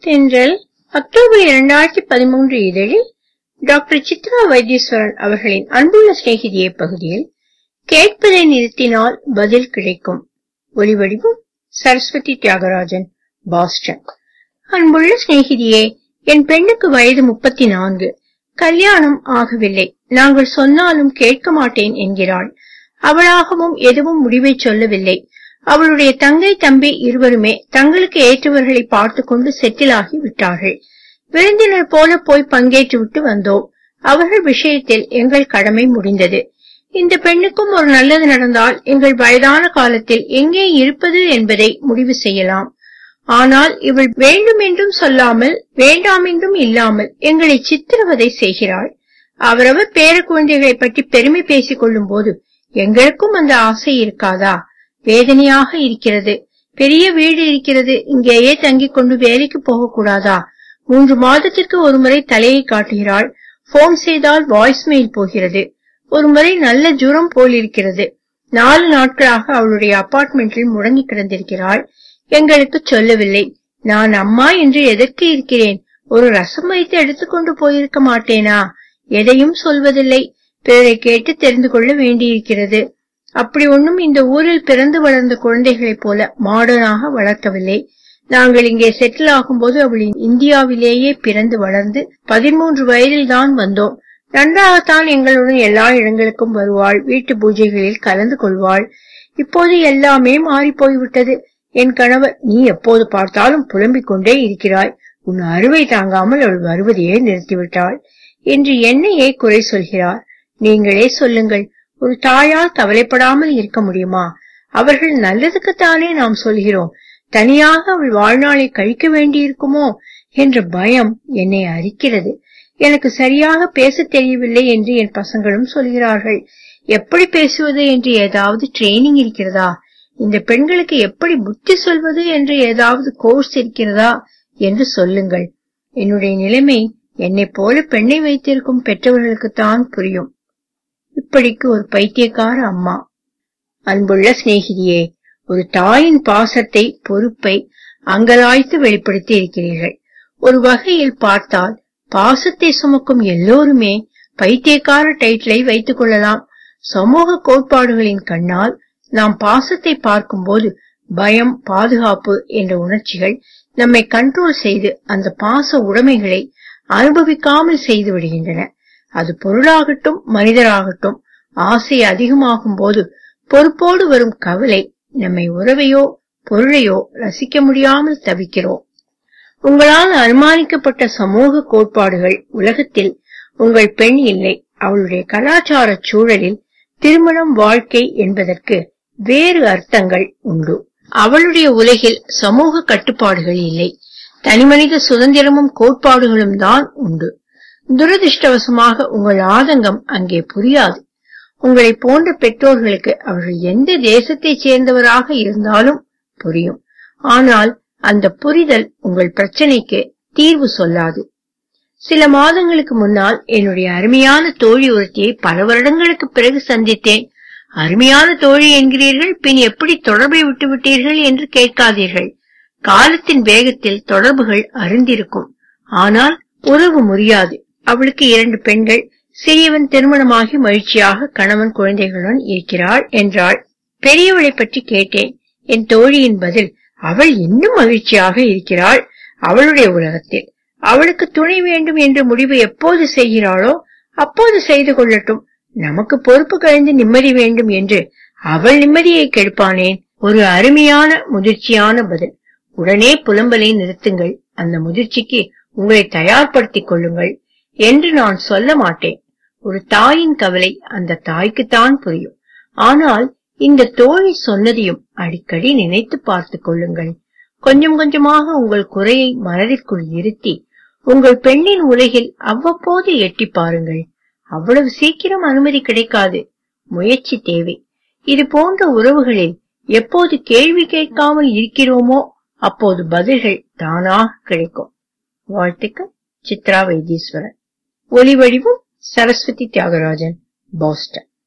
தென்றல் அக்டோபர் இரண்டாயிரத்தி பதிமூன்று இதழில் டாக்டர் சித்ரா வைத்தீஸ்வரன் அவர்களின் அன்புள்ள சிநேகிதியே பகுதியில் கேட்பதை நிறுத்தினால் பதில் கிடைக்கும் ஒலிவடிவம் சரஸ்வதி தியாகராஜன் பாஸ்டன் அன்புள்ள சிநேகிதியே என் பெண்ணுக்கு வயது முப்பத்தி நான்கு கல்யாணம் ஆகவில்லை நாங்கள் சொன்னாலும் கேட்க மாட்டேன் என்கிறாள் அவளாகவும் எதுவும் முடிவை சொல்லவில்லை அவளுடைய தங்கை தம்பி இருவருமே தங்களுக்கு ஏற்றவர்களை பார்த்து கொண்டு செட்டில் ஆகி விட்டார்கள் விருந்தினர் போல போய் பங்கேற்று விட்டு வந்தோம் அவர்கள் விஷயத்தில் எங்கள் கடமை முடிந்தது இந்த பெண்ணுக்கும் ஒரு நல்லது நடந்தால் எங்கள் வயதான காலத்தில் எங்கே இருப்பது என்பதை முடிவு செய்யலாம் ஆனால் இவள் வேண்டும் என்றும் சொல்லாமல் வேண்டாம் என்றும் இல்லாமல் எங்களை சித்திரவதை செய்கிறாள் அவரவர் பேர குழந்தைகளை பற்றி பெருமை பேசிக் கொள்ளும் போது எங்களுக்கும் அந்த ஆசை இருக்காதா வேதனையாக இருக்கிறது பெரிய வீடு இருக்கிறது இங்கேயே தங்கிக் கொண்டு வேலைக்கு போகக்கூடாதா மூன்று மாதத்திற்கு ஒருமுறை தலையை காட்டுகிறாள் போன் செய்தால் வாய்ஸ் மெயில் போகிறது ஒரு முறை நல்ல ஜுரம் போல் இருக்கிறது நாலு நாட்களாக அவளுடைய அபார்ட்மெண்டில் முடங்கி கிடந்திருக்கிறாள் எங்களுக்கு சொல்லவில்லை நான் அம்மா என்று எதற்கு இருக்கிறேன் ஒரு ரசம் வைத்து எடுத்துக்கொண்டு போயிருக்க மாட்டேனா எதையும் சொல்வதில்லை பிறரை கேட்டு தெரிந்து கொள்ள வேண்டியிருக்கிறது அப்படி ஒன்றும் இந்த ஊரில் பிறந்து வளர்ந்த குழந்தைகளைப் போல மாடர்னாக வளர்க்கவில்லை நாங்கள் இங்கே செட்டில் ஆகும்போது அவள் இந்தியாவிலேயே பிறந்து வளர்ந்து பதிமூன்று வயதில் தான் வந்தோம் நன்றாகத்தான் எங்களுடன் எல்லா இடங்களுக்கும் வருவாள் வீட்டு பூஜைகளில் கலந்து கொள்வாள் இப்போது எல்லாமே மாறி போய்விட்டது என் கணவர் நீ எப்போது பார்த்தாலும் புலம்பிக் கொண்டே இருக்கிறாய் உன் அறுவை தாங்காமல் அவள் வருவதையே நிறுத்திவிட்டாள் என்று என்னையே குறை சொல்கிறார் நீங்களே சொல்லுங்கள் ஒரு தாயால் கவலைப்படாமல் இருக்க முடியுமா அவர்கள் நல்லதுக்குத்தானே நாம் சொல்கிறோம் தனியாக அவள் வாழ்நாளை கழிக்க வேண்டியிருக்குமோ என்ற பயம் என்னை அரிக்கிறது எனக்கு சரியாக பேச தெரியவில்லை என்று என் பசங்களும் சொல்கிறார்கள் எப்படி பேசுவது என்று ஏதாவது ட்ரைனிங் இருக்கிறதா இந்த பெண்களுக்கு எப்படி புத்தி சொல்வது என்று ஏதாவது கோர்ஸ் இருக்கிறதா என்று சொல்லுங்கள் என்னுடைய நிலைமை என்னை போல பெண்ணை வைத்திருக்கும் பெற்றவர்களுக்குத்தான் புரியும் இப்படிக்கு ஒரு பைத்தியக்கார அம்மா அன்புள்ள சிநேகிதியே ஒரு தாயின் பாசத்தை பொறுப்பை அங்கலாய்த்து வெளிப்படுத்தி இருக்கிறீர்கள் ஒரு வகையில் பார்த்தால் பாசத்தை சுமக்கும் எல்லோருமே பைத்தியக்கார டைட்டிலை வைத்துக் கொள்ளலாம் சமூக கோட்பாடுகளின் கண்ணால் நாம் பாசத்தை பார்க்கும்போது பயம் பாதுகாப்பு என்ற உணர்ச்சிகள் நம்மை கண்ட்ரோல் செய்து அந்த பாச உடைமைகளை அனுபவிக்காமல் செய்து விடுகின்றன அது பொருளாகட்டும் மனிதராகட்டும் ஆசை அதிகமாகும் போது பொறுப்போடு வரும் கவலை நம்மை உறவையோ பொருளையோ ரசிக்க முடியாமல் தவிக்கிறோம் உங்களால் அனுமானிக்கப்பட்ட சமூக கோட்பாடுகள் உலகத்தில் உங்கள் பெண் இல்லை அவளுடைய கலாச்சார சூழலில் திருமணம் வாழ்க்கை என்பதற்கு வேறு அர்த்தங்கள் உண்டு அவளுடைய உலகில் சமூக கட்டுப்பாடுகள் இல்லை தனிமனித சுதந்திரமும் கோட்பாடுகளும் தான் உண்டு துரதிருஷ்டவசமாக உங்கள் ஆதங்கம் அங்கே புரியாது உங்களை போன்ற பெற்றோர்களுக்கு அவர்கள் எந்த தேசத்தைச் சேர்ந்தவராக இருந்தாலும் புரியும் ஆனால் அந்த புரிதல் உங்கள் பிரச்சனைக்கு தீர்வு சொல்லாது சில மாதங்களுக்கு முன்னால் என்னுடைய அருமையான தோழி ஒருத்தியை பல வருடங்களுக்கு பிறகு சந்தித்தேன் அருமையான தோழி என்கிறீர்கள் பின் எப்படி தொடர்பை விட்டு விட்டீர்கள் என்று கேட்காதீர்கள் காலத்தின் வேகத்தில் தொடர்புகள் அருந்திருக்கும் ஆனால் உறவு முறியாது அவளுக்கு இரண்டு பெண்கள் சிறியவன் திருமணமாகி மகிழ்ச்சியாக கணவன் குழந்தைகளுடன் இருக்கிறாள் என்றாள் பெரியவளை பற்றி கேட்டேன் என் தோழியின் பதில் அவள் இன்னும் மகிழ்ச்சியாக இருக்கிறாள் அவளுடைய உலகத்தில் அவளுக்கு துணை வேண்டும் என்ற முடிவு எப்போது செய்கிறாளோ அப்போது செய்து கொள்ளட்டும் நமக்கு பொறுப்பு கழிந்து நிம்மதி வேண்டும் என்று அவள் நிம்மதியை கெடுப்பானேன் ஒரு அருமையான முதிர்ச்சியான பதில் உடனே புலம்பலை நிறுத்துங்கள் அந்த முதிர்ச்சிக்கு உங்களை தயார்படுத்திக் கொள்ளுங்கள் என்று நான் சொல்ல மாட்டேன் ஒரு தாயின் கவலை அந்த தாய்க்குத்தான் புரியும் ஆனால் இந்த தோழி சொன்னதையும் அடிக்கடி நினைத்து பார்த்துக் கொள்ளுங்கள் கொஞ்சம் கொஞ்சமாக உங்கள் குறையை மனதிற்குள் இருத்தி உங்கள் பெண்ணின் உலகில் அவ்வப்போது எட்டி பாருங்கள் அவ்வளவு சீக்கிரம் அனுமதி கிடைக்காது முயற்சி தேவை இது போன்ற உறவுகளில் எப்போது கேள்வி கேட்காமல் இருக்கிறோமோ அப்போது பதில்கள் தானாக கிடைக்கும் வாழ்த்துக்கள் சித்ரா வைத்தீஸ்வரன் ஒலி வடிவம் சரஸ்வதி தியாகராஜன் பாஸ்டன்